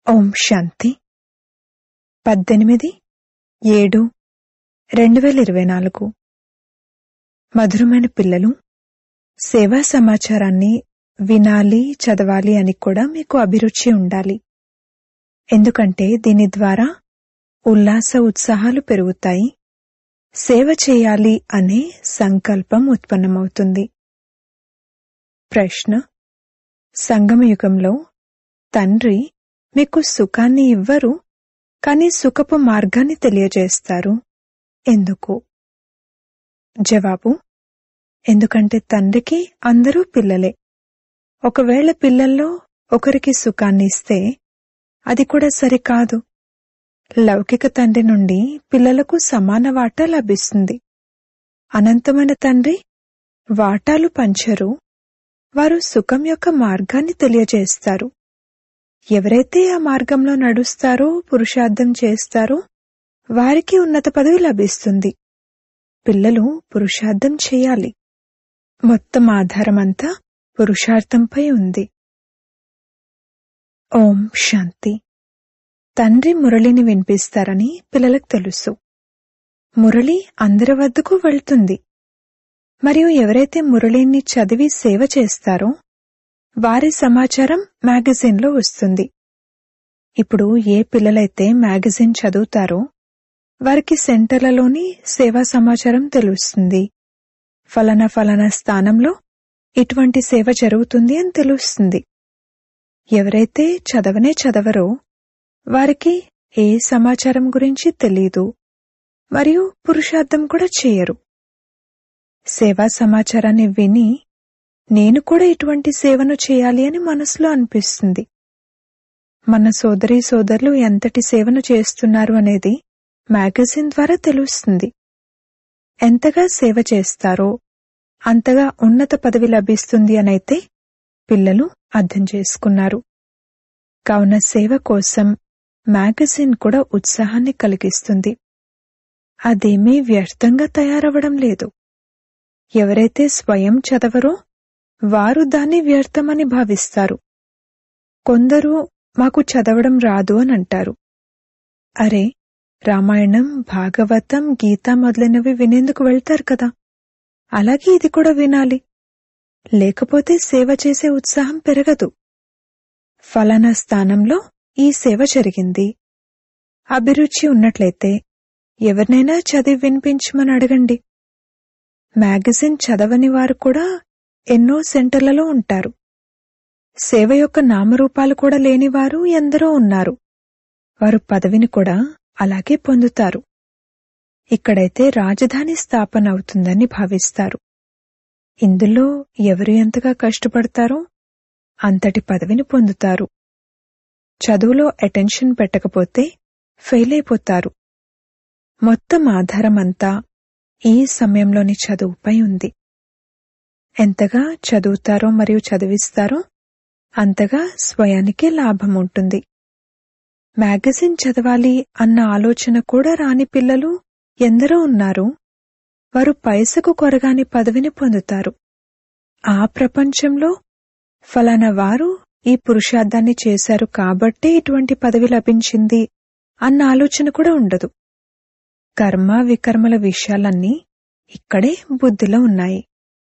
ఓం శాంతి పద్దెనిమిది ఏడు రెండు వేల ఇరవై నాలుగు మధురమైన పిల్లలు సేవా సమాచారాన్ని వినాలి చదవాలి అని కూడా మీకు అభిరుచి ఉండాలి ఎందుకంటే దీని ద్వారా ఉల్లాస ఉత్సాహాలు పెరుగుతాయి సేవ చేయాలి అనే సంకల్పం ఉత్పన్నమవుతుంది ప్రశ్న సంగమయుగంలో తండ్రి మీకు సుఖాన్ని ఇవ్వరు కానీ సుఖపు మార్గాన్ని తెలియజేస్తారు ఎందుకు జవాబు ఎందుకంటే తండ్రికి అందరూ పిల్లలే ఒకవేళ పిల్లల్లో ఒకరికి సుఖాన్ని ఇస్తే అది కూడా సరికాదు లౌకిక తండ్రి నుండి పిల్లలకు సమాన వాటా లభిస్తుంది అనంతమైన తండ్రి వాటాలు పంచరు వారు సుఖం యొక్క మార్గాన్ని తెలియజేస్తారు ఎవరైతే ఆ మార్గంలో నడుస్తారో పురుషార్థం చేస్తారో వారికి ఉన్నత పదవి లభిస్తుంది పిల్లలు పురుషార్థం చేయాలి మొత్తం ఆధారమంతా పురుషార్థంపై ఉంది ఓం శాంతి తండ్రి మురళిని వినిపిస్తారని పిల్లలకు తెలుసు మురళి అందరి వద్దకు వెళ్తుంది మరియు ఎవరైతే మురళిని చదివి సేవ చేస్తారో వారి సమాచారం మ్యాగజైన్లో వస్తుంది ఇప్పుడు ఏ పిల్లలైతే మ్యాగజైన్ చదువుతారో వారికి సెంటర్లలోని సేవా సమాచారం తెలుస్తుంది ఫలానా ఫలానా స్థానంలో ఇటువంటి సేవ జరుగుతుంది అని తెలుస్తుంది ఎవరైతే చదవనే చదవరో వారికి ఏ సమాచారం గురించి తెలీదు మరియు పురుషార్థం కూడా చేయరు సేవా సమాచారాన్ని విని నేను కూడా ఇటువంటి సేవను చేయాలి అని మనసులో అనిపిస్తుంది మన సోదరి సోదరులు ఎంతటి సేవను చేస్తున్నారు అనేది మ్యాగజైన్ ద్వారా తెలుస్తుంది ఎంతగా సేవ చేస్తారో అంతగా ఉన్నత పదవి లభిస్తుంది అనైతే పిల్లలు అర్థం చేసుకున్నారు కావున సేవ కోసం మ్యాగజైన్ కూడా ఉత్సాహాన్ని కలిగిస్తుంది అదేమీ వ్యర్థంగా తయారవడం లేదు ఎవరైతే స్వయం చదవరో వారు దాన్ని వ్యర్థమని భావిస్తారు కొందరు మాకు చదవడం రాదు అని అంటారు అరే రామాయణం భాగవతం గీత మొదలైనవి వినేందుకు వెళ్తారు కదా అలాగే ఇది కూడా వినాలి లేకపోతే సేవ చేసే ఉత్సాహం పెరగదు ఫలానా స్థానంలో ఈ సేవ జరిగింది అభిరుచి ఉన్నట్లయితే ఎవరినైనా చదివి వినిపించమని అడగండి మ్యాగజైన్ చదవని వారు కూడా ఎన్నో సెంటర్లలో ఉంటారు సేవ యొక్క నామరూపాలు కూడా లేనివారు ఎందరో ఉన్నారు వారు పదవిని కూడా అలాగే పొందుతారు ఇక్కడైతే రాజధాని స్థాపన అవుతుందని భావిస్తారు ఇందులో ఎవరు ఎంతగా కష్టపడతారో అంతటి పదవిని పొందుతారు చదువులో అటెన్షన్ పెట్టకపోతే ఫెయిల్ అయిపోతారు మొత్తం ఆధారమంతా ఈ సమయంలోని చదువుపై ఉంది ఎంతగా చదువుతారో మరియు చదివిస్తారో అంతగా స్వయానికే లాభం ఉంటుంది మ్యాగజిన్ చదవాలి అన్న ఆలోచన కూడా రాని పిల్లలు ఎందరో ఉన్నారు వారు పైసకు కొరగాని పదవిని పొందుతారు ఆ ప్రపంచంలో ఫలానా వారు ఈ పురుషార్థాన్ని చేశారు కాబట్టే ఇటువంటి పదవి లభించింది అన్న ఆలోచన కూడా ఉండదు కర్మ వికర్మల విషయాలన్నీ ఇక్కడే బుద్ధిలో ఉన్నాయి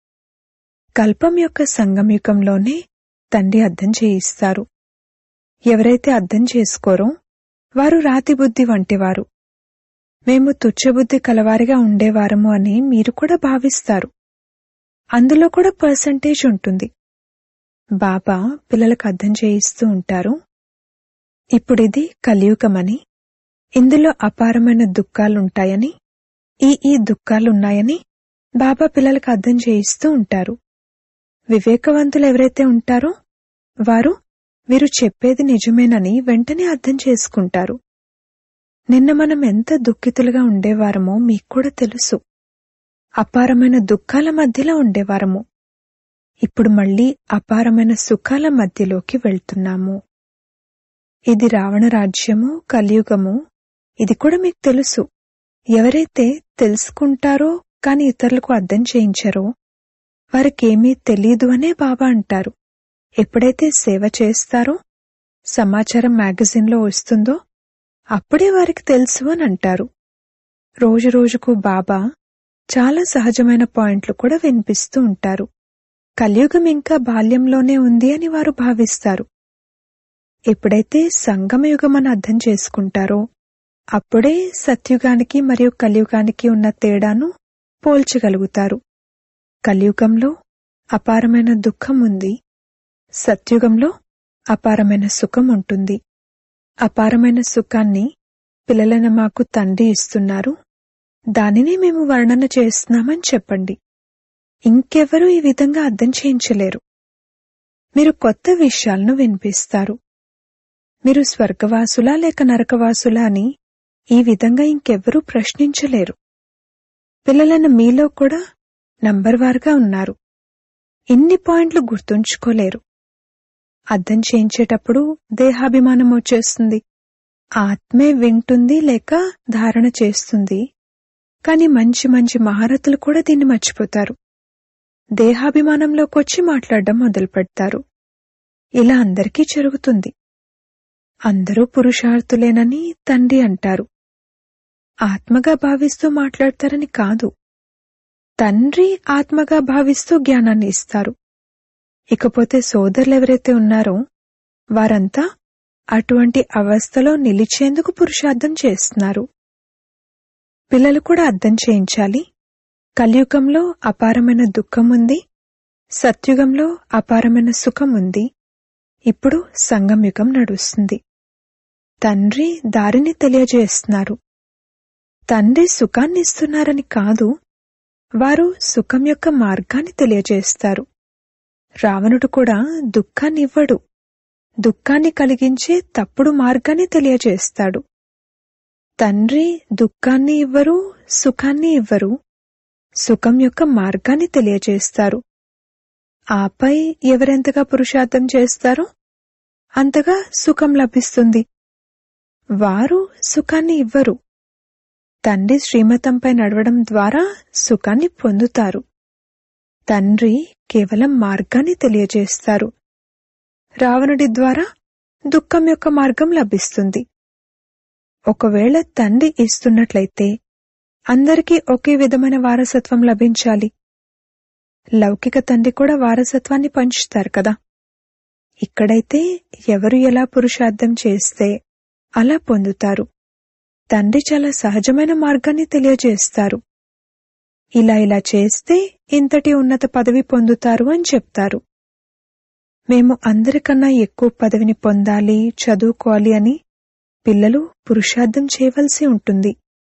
కల్పం యొక్క సంగమయుగంలోనే తండ్రి అర్థం చేయిస్తారు ఎవరైతే అర్థం చేసుకోరో వారు రాతి బుద్ధి వంటివారు మేము తుచ్చబుద్ధి కలవారిగా ఉండేవారము అని మీరు కూడా భావిస్తారు అందులో కూడా పర్సంటేజ్ ఉంటుంది బాబా పిల్లలకు అర్థం చేయిస్తూ ఉంటారు ఇప్పుడిది కలియుగమని ఇందులో అపారమైన దుఃఖాలుంటాయని ఈ ఈ దుఃఖాలున్నాయని బాబా పిల్లలకు అర్థం చేయిస్తూ ఉంటారు వివేకవంతులు ఎవరైతే ఉంటారో వారు వీరు చెప్పేది నిజమేనని వెంటనే అర్థం చేసుకుంటారు నిన్న మనం ఎంత దుఃఖితులుగా ఉండేవారమో మీకు కూడా తెలుసు అపారమైన దుఃఖాల మధ్యలో ఉండేవారము ఇప్పుడు మళ్ళీ అపారమైన సుఖాల మధ్యలోకి వెళ్తున్నాము ఇది రావణ రాజ్యము కలియుగము ఇది కూడా మీకు తెలుసు ఎవరైతే తెలుసుకుంటారో కాని ఇతరులకు అర్థం చేయించరో వారికేమీ తెలీదు అనే బాబా అంటారు ఎప్పుడైతే సేవ చేస్తారో సమాచారం మ్యాగజిన్లో వస్తుందో అప్పుడే వారికి తెలుసు అని అంటారు రోజు రోజుకు బాబా చాలా సహజమైన పాయింట్లు కూడా వినిపిస్తూ ఉంటారు కలియుగం ఇంకా బాల్యంలోనే ఉంది అని వారు భావిస్తారు ఎప్పుడైతే సంగమయుగం అని అర్థం చేసుకుంటారో అప్పుడే సత్యుగానికి మరియు కలియుగానికి ఉన్న తేడాను పోల్చగలుగుతారు కలియుగంలో అపారమైన దుఃఖం ఉంది సత్యుగంలో అపారమైన సుఖం ఉంటుంది అపారమైన సుఖాన్ని పిల్లలైన మాకు తండ్రి ఇస్తున్నారు దానిని మేము వర్ణన చేస్తున్నామని చెప్పండి ఇంకెవరూ ఈ విధంగా అర్థం చేయించలేరు మీరు కొత్త విషయాలను వినిపిస్తారు మీరు స్వర్గవాసులా లేక నరకవాసులా అని ఈ విధంగా ఇంకెవ్వరూ ప్రశ్నించలేరు పిల్లలైన మీలో కూడా నంబర్ వారుగా ఉన్నారు ఇన్ని పాయింట్లు గుర్తుంచుకోలేరు అర్థం చేయించేటప్పుడు దేహాభిమానం వచ్చేస్తుంది ఆత్మే వింటుంది లేక ధారణ చేస్తుంది కాని మంచి మంచి మహారథులు కూడా దీన్ని మర్చిపోతారు దేహాభిమానంలోకి వచ్చి మాట్లాడడం మొదలు పెడతారు ఇలా అందరికీ జరుగుతుంది అందరూ పురుషార్థులేనని తండ్రి అంటారు ఆత్మగా భావిస్తూ మాట్లాడతారని కాదు తండ్రి ఆత్మగా భావిస్తూ జ్ఞానాన్ని ఇస్తారు ఇకపోతే సోదరులు ఎవరైతే ఉన్నారో వారంతా అటువంటి అవస్థలో నిలిచేందుకు పురుషార్థం చేస్తున్నారు పిల్లలు కూడా అర్థం చేయించాలి కలియుగంలో అపారమైన దుఃఖం ఉంది సత్యుగంలో అపారమైన సుఖం ఉంది ఇప్పుడు సంగంయుగం నడుస్తుంది తండ్రి దారిని తెలియజేస్తున్నారు తండ్రి సుఖాన్ని ఇస్తున్నారని కాదు వారు సుఖం యొక్క మార్గాన్ని తెలియజేస్తారు రావణుడు కూడా దుఃఖాన్ని ఇవ్వడు దుఃఖాన్ని కలిగించే తప్పుడు మార్గాన్ని తెలియజేస్తాడు తండ్రి దుఃఖాన్ని ఇవ్వరు సుఖాన్ని ఇవ్వరు సుఖం యొక్క మార్గాన్ని తెలియజేస్తారు ఆపై ఎవరెంతగా పురుషార్థం చేస్తారో అంతగా సుఖం లభిస్తుంది వారు సుఖాన్ని ఇవ్వరు తండ్రి శ్రీమతంపై నడవడం ద్వారా సుఖాన్ని పొందుతారు తండ్రి కేవలం మార్గాన్ని తెలియజేస్తారు రావణుడి ద్వారా దుఃఖం యొక్క మార్గం లభిస్తుంది ఒకవేళ తండ్రి ఇస్తున్నట్లయితే అందరికీ ఒకే విధమైన వారసత్వం లభించాలి లౌకిక తండ్రి కూడా వారసత్వాన్ని పంచుతారు కదా ఇక్కడైతే ఎవరు ఎలా పురుషార్థం చేస్తే అలా పొందుతారు తండ్రి చాలా సహజమైన మార్గాన్ని తెలియజేస్తారు ఇలా ఇలా చేస్తే ఇంతటి ఉన్నత పదవి పొందుతారు అని చెప్తారు మేము అందరికన్నా ఎక్కువ పదవిని పొందాలి చదువుకోవాలి అని పిల్లలు పురుషార్థం చేయవలసి ఉంటుంది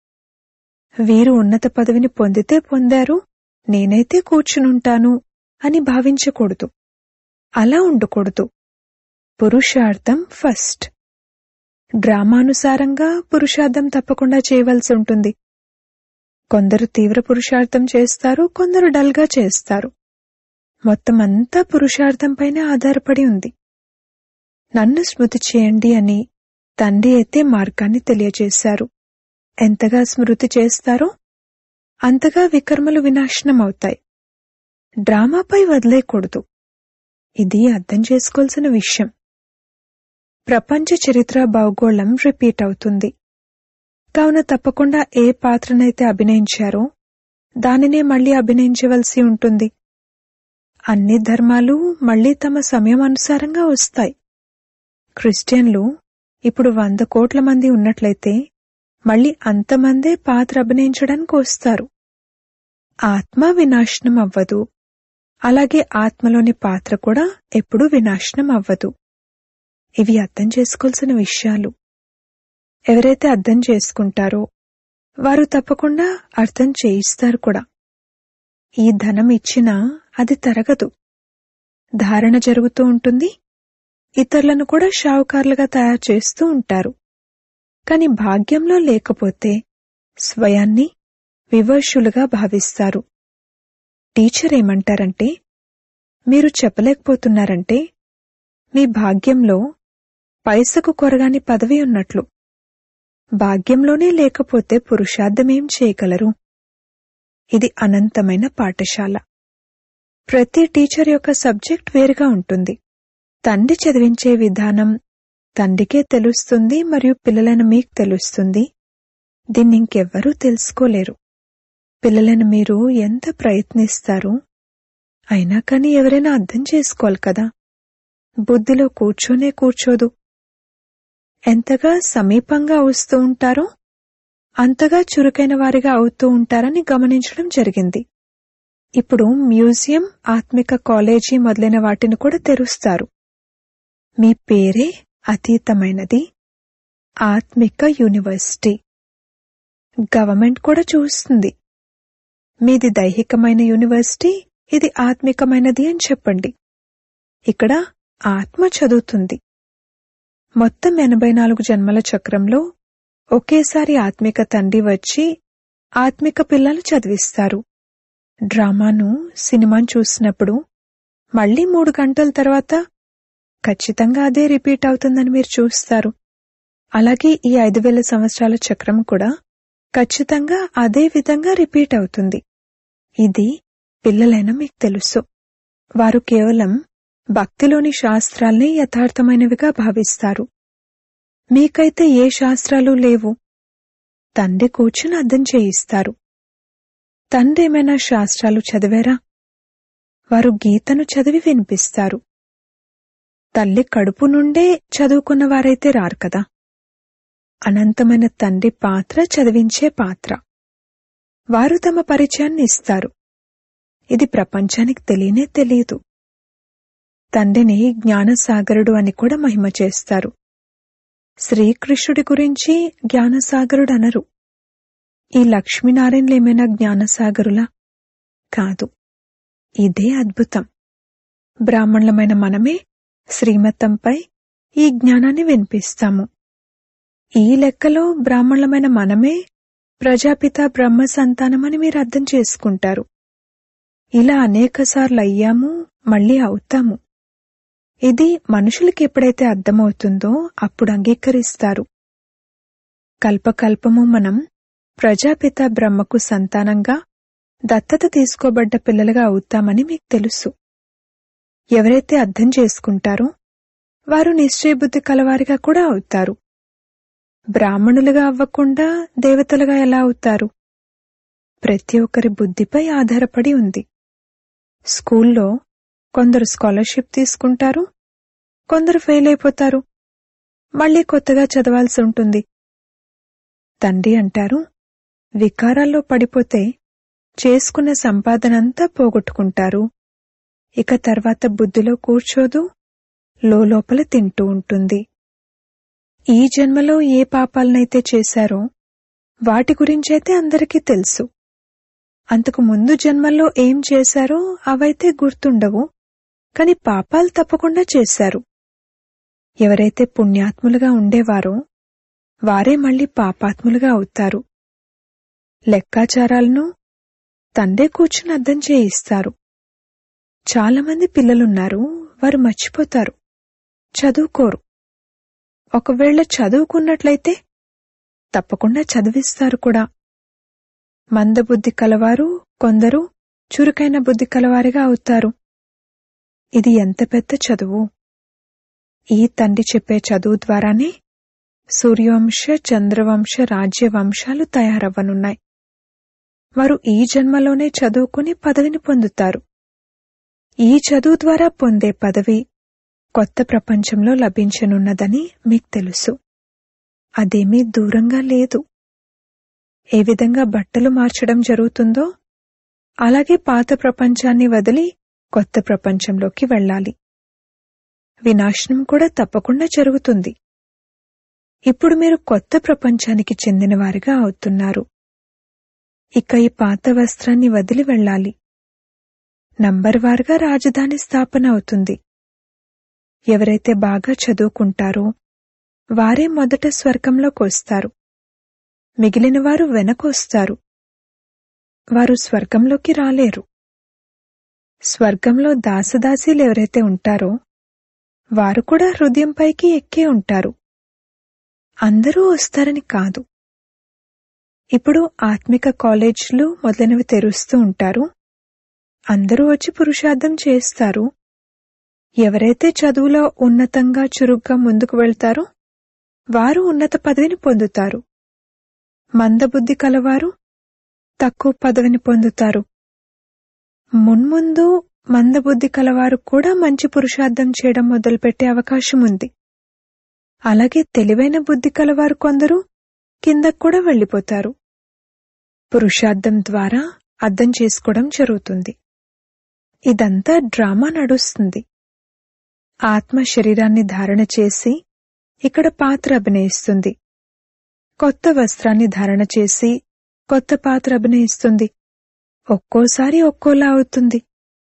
వీరు ఉన్నత పదవిని పొందితే పొందారు నేనైతే కూర్చునుంటాను అని భావించకూడదు అలా ఉండకూడదు పురుషార్థం ఫస్ట్ డ్రామానుసారంగా పురుషార్థం తప్పకుండా చేయవలసి ఉంటుంది కొందరు తీవ్ర పురుషార్థం చేస్తారు కొందరు డల్గా చేస్తారు మొత్తం అంతా పురుషార్థంపైనే ఆధారపడి ఉంది నన్ను స్మృతి చేయండి అని తండ్రి అయితే మార్గాన్ని తెలియజేశారు ఎంతగా స్మృతి చేస్తారో అంతగా వికర్మలు వినాశనం అవుతాయి డ్రామాపై వదిలేయకూడదు ఇది అర్థం చేసుకోవాల్సిన విషయం ప్రపంచ చరిత్ర భౌగోళం రిపీట్ అవుతుంది కావున తప్పకుండా ఏ పాత్రనైతే అభినయించారో దానినే మళ్లీ అభినయించవలసి ఉంటుంది అన్ని ధర్మాలు మళ్లీ తమ సమయం అనుసారంగా వస్తాయి క్రిస్టియన్లు ఇప్పుడు వంద కోట్ల మంది ఉన్నట్లయితే మళ్లీ అంతమందే పాత్ర అభినయించడానికి వస్తారు ఆత్మ వినాశనం అవ్వదు అలాగే ఆత్మలోని పాత్ర కూడా ఎప్పుడూ వినాశనం అవ్వదు ఇవి అర్థం చేసుకోవాల్సిన విషయాలు ఎవరైతే అర్థం చేసుకుంటారో వారు తప్పకుండా అర్థం చేయిస్తారు కూడా ఈ ధనం ఇచ్చినా అది తరగదు ధారణ జరుగుతూ ఉంటుంది ఇతరులను కూడా షావుకారులుగా తయారు చేస్తూ ఉంటారు కాని భాగ్యంలో లేకపోతే స్వయాన్ని వివర్షులుగా భావిస్తారు టీచర్ ఏమంటారంటే మీరు చెప్పలేకపోతున్నారంటే మీ భాగ్యంలో పైసకు కొరగాని పదవి ఉన్నట్లు భాగ్యంలోనే లేకపోతే పురుషార్థమేం చేయగలరు ఇది అనంతమైన పాఠశాల ప్రతి టీచర్ యొక్క సబ్జెక్ట్ వేరుగా ఉంటుంది తండ్రి చదివించే విధానం తండ్రికే తెలుస్తుంది మరియు పిల్లలైన మీకు తెలుస్తుంది దీన్ని ఇంకెవ్వరూ తెలుసుకోలేరు పిల్లలను మీరు ఎంత ప్రయత్నిస్తారు అయినా కానీ ఎవరైనా అర్థం చేసుకోవాలి కదా బుద్ధిలో కూర్చోనే కూర్చోదు ఎంతగా సమీపంగా వస్తూ ఉంటారో అంతగా చురుకైన వారిగా అవుతూ ఉంటారని గమనించడం జరిగింది ఇప్పుడు మ్యూజియం ఆత్మిక కాలేజీ మొదలైన వాటిని కూడా తెరుస్తారు మీ పేరే అతీతమైనది ఆత్మిక యూనివర్సిటీ గవర్నమెంట్ కూడా చూస్తుంది మీది దైహికమైన యూనివర్సిటీ ఇది ఆత్మికమైనది అని చెప్పండి ఇక్కడ ఆత్మ చదువుతుంది మొత్తం ఎనభై నాలుగు జన్మల చక్రంలో ఒకేసారి ఆత్మిక తండ్రి వచ్చి ఆత్మిక పిల్లలు చదివిస్తారు డ్రామాను సినిమాను చూసినప్పుడు మళ్ళీ మూడు గంటల తర్వాత ఖచ్చితంగా అదే రిపీట్ అవుతుందని మీరు చూస్తారు అలాగే ఈ ఐదు వేల సంవత్సరాల చక్రం కూడా ఖచ్చితంగా అదే విధంగా రిపీట్ అవుతుంది ఇది పిల్లలైన మీకు తెలుసు వారు కేవలం భక్తిలోని శాస్త్రాల్ని యథార్థమైనవిగా భావిస్తారు మీకైతే ఏ శాస్త్రాలు లేవు తండ్రి కూర్చుని అర్థం చేయిస్తారు తండ్రి ఏమైనా శాస్త్రాలు చదివారా వారు గీతను చదివి వినిపిస్తారు తల్లి కడుపు నుండే చదువుకున్న వారైతే రారు కదా అనంతమైన తండ్రి పాత్ర చదివించే పాత్ర వారు తమ పరిచయాన్ని ఇస్తారు ఇది ప్రపంచానికి తెలియనే తెలియదు తండ్రిని జ్ఞానసాగరుడు అని కూడా మహిమ చేస్తారు శ్రీకృష్ణుడి గురించి జ్ఞానసాగరుడు అనరు ఈ లక్ష్మీనారాయణలు ఏమైనా జ్ఞానసాగరులా కాదు ఇదే అద్భుతం బ్రాహ్మణులమైన మనమే శ్రీమతంపై ఈ జ్ఞానాన్ని వినిపిస్తాము ఈ లెక్కలో బ్రాహ్మణులమైన మనమే ప్రజాపిత బ్రహ్మ సంతానమని మీరు అర్థం చేసుకుంటారు ఇలా అనేకసార్లు అయ్యాము మళ్ళీ అవుతాము ఇది మనుషులకి ఎప్పుడైతే అర్థమవుతుందో అప్పుడు అంగీకరిస్తారు కల్పకల్పము మనం ప్రజాపిత బ్రహ్మకు సంతానంగా దత్తత తీసుకోబడ్డ పిల్లలుగా అవుతామని మీకు తెలుసు ఎవరైతే అర్థం చేసుకుంటారో వారు నిశ్చయబుద్ధి కలవారిగా కూడా అవుతారు బ్రాహ్మణులుగా అవ్వకుండా దేవతలుగా ఎలా అవుతారు ప్రతి ఒక్కరి బుద్ధిపై ఆధారపడి ఉంది స్కూల్లో కొందరు స్కాలర్షిప్ తీసుకుంటారు కొందరు ఫెయిల్ అయిపోతారు మళ్ళీ కొత్తగా చదవాల్సి ఉంటుంది తండ్రి అంటారు వికారాల్లో పడిపోతే చేసుకున్న సంపాదనంతా పోగొట్టుకుంటారు ఇక తర్వాత బుద్ధిలో కూర్చోదు లోపల తింటూ ఉంటుంది ఈ జన్మలో ఏ పాపాలనైతే చేశారో వాటి గురించైతే అందరికీ తెలుసు అంతకు ముందు జన్మల్లో ఏం చేశారో అవైతే గుర్తుండవు కాని పాపాలు తప్పకుండా చేశారు ఎవరైతే పుణ్యాత్ములుగా ఉండేవారో వారే మళ్ళీ పాపాత్ములుగా అవుతారు లెక్కాచారాలను తండ్రే కూర్చుని అర్థం చేయిస్తారు చాలామంది పిల్లలున్నారు వారు మర్చిపోతారు చదువుకోరు ఒకవేళ చదువుకున్నట్లయితే తప్పకుండా చదివిస్తారు కూడా మందబుద్ధి కలవారు కొందరు చురుకైన బుద్ధి కలవారిగా అవుతారు ఇది ఎంత పెద్ద చదువు ఈ తండ్రి చెప్పే చదువు ద్వారానే సూర్యవంశ చంద్రవంశ రాజ్యవంశాలు తయారవ్వనున్నాయి వారు ఈ జన్మలోనే చదువుకుని పదవిని పొందుతారు ఈ చదువు ద్వారా పొందే పదవి కొత్త ప్రపంచంలో లభించనున్నదని మీకు తెలుసు అదేమీ దూరంగా లేదు ఏ విధంగా బట్టలు మార్చడం జరుగుతుందో అలాగే పాత ప్రపంచాన్ని వదిలి కొత్త ప్రపంచంలోకి వెళ్ళాలి వినాశనం కూడా తప్పకుండా జరుగుతుంది ఇప్పుడు మీరు కొత్త ప్రపంచానికి చెందినవారిగా అవుతున్నారు ఇక ఈ పాత వస్త్రాన్ని వదిలి వెళ్ళాలి నంబర్ వారుగా రాజధాని స్థాపన అవుతుంది ఎవరైతే బాగా చదువుకుంటారో వారే మొదట స్వర్గంలోకి వస్తారు మిగిలిన వారు వెనకొస్తారు వారు స్వర్గంలోకి రాలేరు స్వర్గంలో దాసదాసీలు ఎవరైతే ఉంటారో వారు కూడా హృదయంపైకి ఎక్కే ఉంటారు అందరూ వస్తారని కాదు ఇప్పుడు ఆత్మిక కాలేజీలు మొదలైనవి తెరుస్తూ ఉంటారు అందరూ వచ్చి పురుషార్థం చేస్తారు ఎవరైతే చదువులో ఉన్నతంగా చురుగ్గా ముందుకు వెళ్తారో వారు ఉన్నత పదవిని పొందుతారు మందబుద్ధి కలవారు తక్కువ పదవిని పొందుతారు మున్ముందు మందబుద్ధి కలవారు కూడా మంచి పురుషార్థం చేయడం మొదలుపెట్టే అవకాశం ఉంది అలాగే తెలివైన బుద్ధి కలవారు కొందరు కిందకు కూడా వెళ్లిపోతారు పురుషార్థం ద్వారా అర్థం చేసుకోవడం జరుగుతుంది ఇదంతా డ్రామా నడుస్తుంది ఆత్మ శరీరాన్ని ధారణ చేసి ఇక్కడ పాత్ర అభినయిస్తుంది కొత్త వస్త్రాన్ని ధారణ చేసి కొత్త పాత్ర అభినయిస్తుంది ఒక్కోసారి ఒక్కోలా అవుతుంది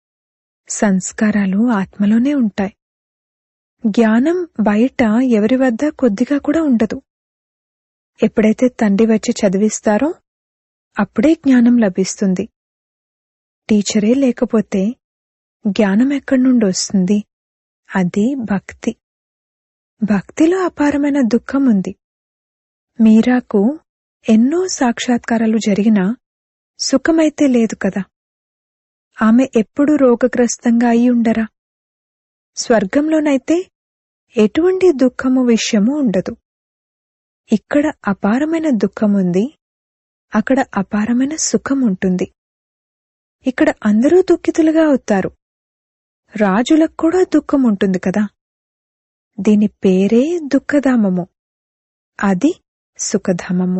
సంస్కారాలు ఆత్మలోనే ఉంటాయి జ్ఞానం బయట ఎవరి వద్ద కొద్దిగా కూడా ఉండదు ఎప్పుడైతే తండ్రి వచ్చి చదివిస్తారో అప్పుడే జ్ఞానం లభిస్తుంది టీచరే లేకపోతే జ్ఞానం ఎక్కడి నుండి వస్తుంది అది భక్తి భక్తిలో అపారమైన దుఃఖం ఉంది మీరాకు ఎన్నో సాక్షాత్కారాలు జరిగినా సుఖమైతే లేదు కదా ఆమె ఎప్పుడు రోగగ్రస్తంగా అయి ఉండరా స్వర్గంలోనైతే ఎటువంటి దుఃఖము విషయము ఉండదు ఇక్కడ అపారమైన దుఃఖం ఉంది అక్కడ అపారమైన సుఖం ఉంటుంది ఇక్కడ అందరూ దుఃఖితులుగా అవుతారు రాజులకు కూడా దుఃఖం ఉంటుంది కదా దీని పేరే దుఃఖధామము అది సుఖధామము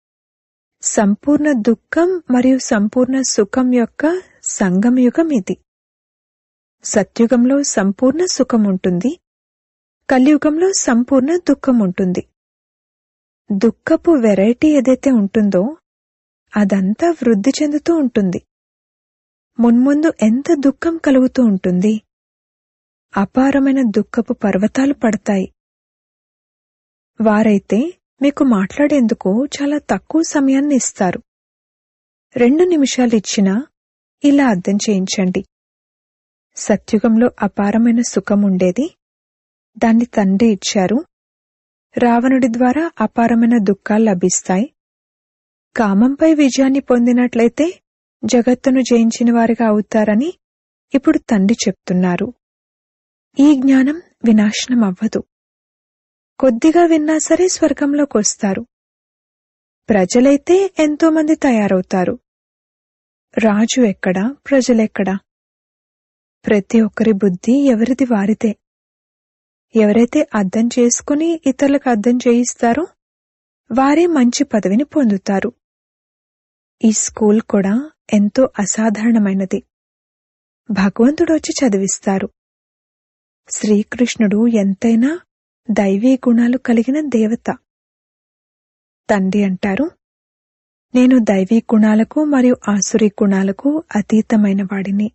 సంపూర్ణ దుఃఖం మరియు సంపూర్ణ సుఖం యొక్క సంగమయుగం ఇది సత్యుగంలో సంపూర్ణ సుఖం ఉంటుంది కలియుగంలో సంపూర్ణ దుఃఖం ఉంటుంది దుఃఖపు వెరైటీ ఏదైతే ఉంటుందో అదంతా వృద్ధి చెందుతూ ఉంటుంది మున్ముందు ఎంత దుఃఖం కలుగుతూ ఉంటుంది అపారమైన దుఃఖపు పర్వతాలు పడతాయి వారైతే మీకు మాట్లాడేందుకు చాలా తక్కువ సమయాన్ని ఇస్తారు రెండు నిమిషాలు ఇచ్చినా ఇలా అర్థం చేయించండి సత్యుగంలో అపారమైన సుఖం ఉండేది దాన్ని తండ్రి ఇచ్చారు రావణుడి ద్వారా అపారమైన దుఃఖాలు లభిస్తాయి కామంపై విజయాన్ని పొందినట్లయితే జగత్తును జయించిన వారిగా అవుతారని ఇప్పుడు తండ్రి చెప్తున్నారు ఈ జ్ఞానం వినాశనం అవ్వదు కొద్దిగా విన్నా సరే స్వర్గంలోకి వస్తారు ప్రజలైతే ఎంతో మంది తయారవుతారు రాజు ఎక్కడా ప్రజలెక్కడా ప్రతి ఒక్కరి బుద్ధి ఎవరిది వారిదే ఎవరైతే అర్థం చేసుకుని ఇతరులకు అర్థం చేయిస్తారో వారే మంచి పదవిని పొందుతారు ఈ స్కూల్ కూడా ఎంతో అసాధారణమైనది భగవంతుడు వచ్చి చదివిస్తారు శ్రీకృష్ణుడు ఎంతైనా దైవీ గుణాలు కలిగిన దేవత తండ్రి అంటారు నేను దైవీ గుణాలకు మరియు ఆసురీ గుణాలకు అతీతమైన వాడిని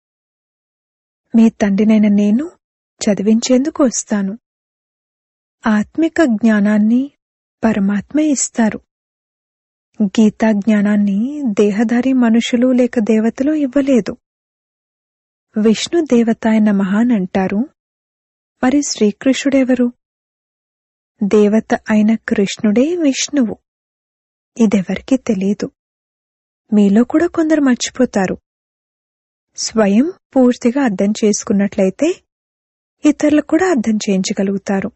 మీ తండ్రినైన నేను చదివించేందుకు వస్తాను ఆత్మిక జ్ఞానాన్ని పరమాత్మ ఇస్తారు గీతా జ్ఞానాన్ని దేహధారి మనుషులు లేక దేవతలు ఇవ్వలేదు విష్ణు దేవతాయ నమః అని అంటారు మరి శ్రీకృష్ణుడెవరు దేవత అయిన కృష్ణుడే విష్ణువు ఇదెవరికీ తెలియదు మీలో కూడా కొందరు మర్చిపోతారు స్వయం పూర్తిగా అర్థం చేసుకున్నట్లయితే ఇతరులకు కూడా అర్థం చేయించగలుగుతారు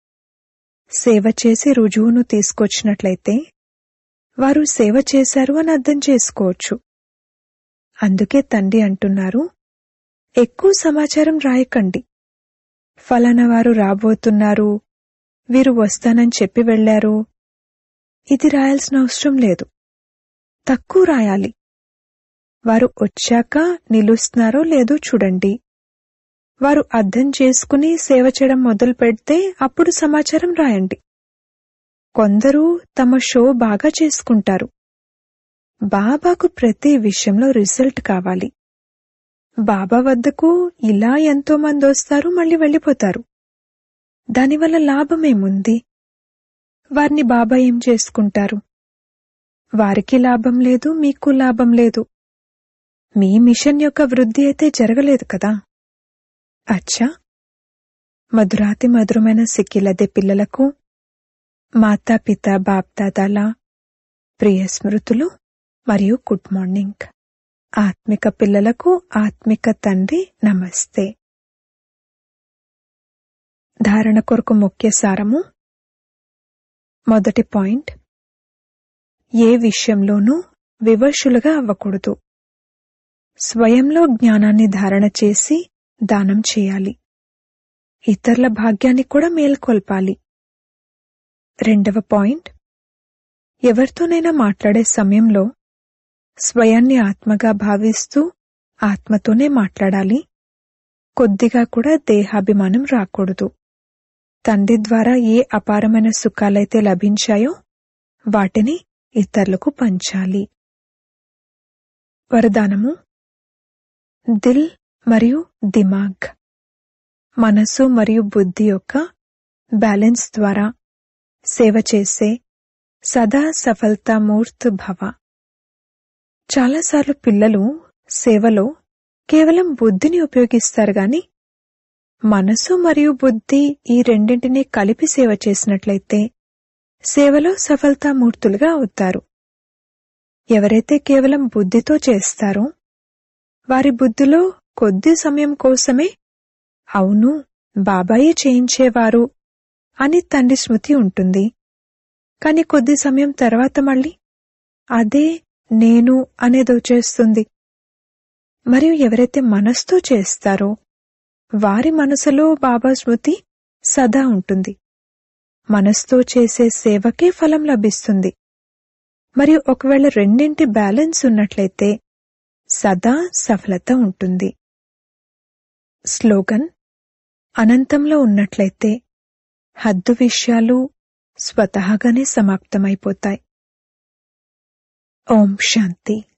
సేవ చేసి రుజువును తీసుకొచ్చినట్లయితే వారు సేవ చేశారు అని అర్థం చేసుకోవచ్చు అందుకే తండ్రి అంటున్నారు ఎక్కువ సమాచారం రాయకండి ఫలానా వారు రాబోతున్నారు వీరు వస్తానని చెప్పి వెళ్లారు ఇది రాయాల్సిన అవసరం లేదు తక్కువ రాయాలి వారు వచ్చాక నిలుస్తున్నారో లేదో చూడండి వారు అర్థం చేసుకుని సేవ చేయడం మొదలు పెడితే అప్పుడు సమాచారం రాయండి కొందరు తమ షో బాగా చేసుకుంటారు బాబాకు ప్రతి విషయంలో రిజల్ట్ కావాలి బాబా వద్దకు ఇలా ఎంతో మంది వస్తారు మళ్ళీ వెళ్ళిపోతారు దానివల్ల లాభమేముంది వారిని బాబా ఏం చేసుకుంటారు వారికి లాభం లేదు మీకు లాభం లేదు మీ మిషన్ యొక్క వృద్ధి అయితే జరగలేదు కదా అచ్చా మధురాతి మధురమైన సిక్కిలదే పిల్లలకు మాతాపిత బాప్దాదాల ప్రియ స్మృతులు మరియు గుడ్ మార్నింగ్ ఆత్మిక పిల్లలకు ఆత్మిక తండ్రి నమస్తే ధారణ కొరకు ముఖ్య సారము మొదటి పాయింట్ ఏ విషయంలోనూ వివశులుగా అవ్వకూడదు స్వయంలో జ్ఞానాన్ని ధారణ చేసి దానం చేయాలి ఇతరుల భాగ్యాన్ని కూడా మేల్కొల్పాలి రెండవ పాయింట్ ఎవరితోనైనా మాట్లాడే సమయంలో స్వయాన్ని ఆత్మగా భావిస్తూ ఆత్మతోనే మాట్లాడాలి కొద్దిగా కూడా దేహాభిమానం రాకూడదు తండ్రి ద్వారా ఏ అపారమైన సుఖాలైతే లభించాయో వాటిని ఇతరులకు పంచాలి వరదానము దిల్ మరియు దిమాగ్ మనసు మరియు బుద్ధి యొక్క బ్యాలెన్స్ ద్వారా సేవ చేసే సదా సఫలతామూర్త్ భవ చాలాసార్లు పిల్లలు సేవలో కేవలం బుద్ధిని ఉపయోగిస్తారు గాని మనసు మరియు బుద్ధి ఈ రెండింటినీ కలిపి సేవ చేసినట్లయితే సేవలో సఫలతామూర్తులుగా అవుతారు ఎవరైతే కేవలం బుద్ధితో చేస్తారో వారి బుద్ధిలో కొద్ది సమయం కోసమే అవును బాబాయే చేయించేవారు అని తండ్రి స్మృతి ఉంటుంది కాని కొద్ది సమయం తర్వాత మళ్ళీ అదే నేను అనేది వచ్చేస్తుంది మరియు ఎవరైతే మనస్తో చేస్తారో వారి మనసులో బాబా స్మృతి సదా ఉంటుంది మనస్తో చేసే సేవకే ఫలం లభిస్తుంది మరియు ఒకవేళ రెండింటి బ్యాలెన్స్ ఉన్నట్లయితే సదా సఫలత ఉంటుంది స్లోగన్ అనంతంలో ఉన్నట్లయితే హద్దు విషయాలు స్వతహాగానే సమాప్తమైపోతాయి ఓం శాంతి